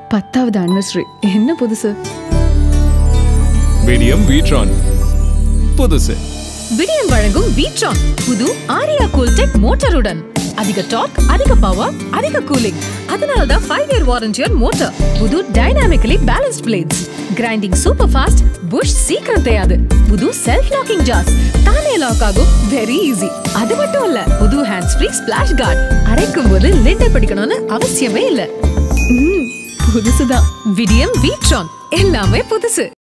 பத்தாவது anniversary என்ன புதுசு விடியம் வீட்ரான் புதுசு விடியம் வழங்கும் வீட்ரான் புது ஆரியா கூல்டெக் மோட்டருடன் அதிக டார்க் அதிக பவர் அதிக கூலிங் அதனால தான் ஃபைவ் இயர் வாரண்டியர் மோட்டார் புது dynamically balanced blades grinding super fast push சீக்கிரம் தேயாது புது செல்ஃப் லாக்கிங் ஜார்ஸ் தானே லாக் ஆகும் வெரி ஈஸி அது மட்டும் இல்ல புது ஹேண்ட்ஸ் ஃப்ரீ ஸ்பிளாஷ் கார்டு அரைக்கும் போது லிட்டை பிடிக்கணும்னு அவசியமே இல்ல ம், புதுசுதான் விடியம் வீட்ரான் எல்லாமே புதுசு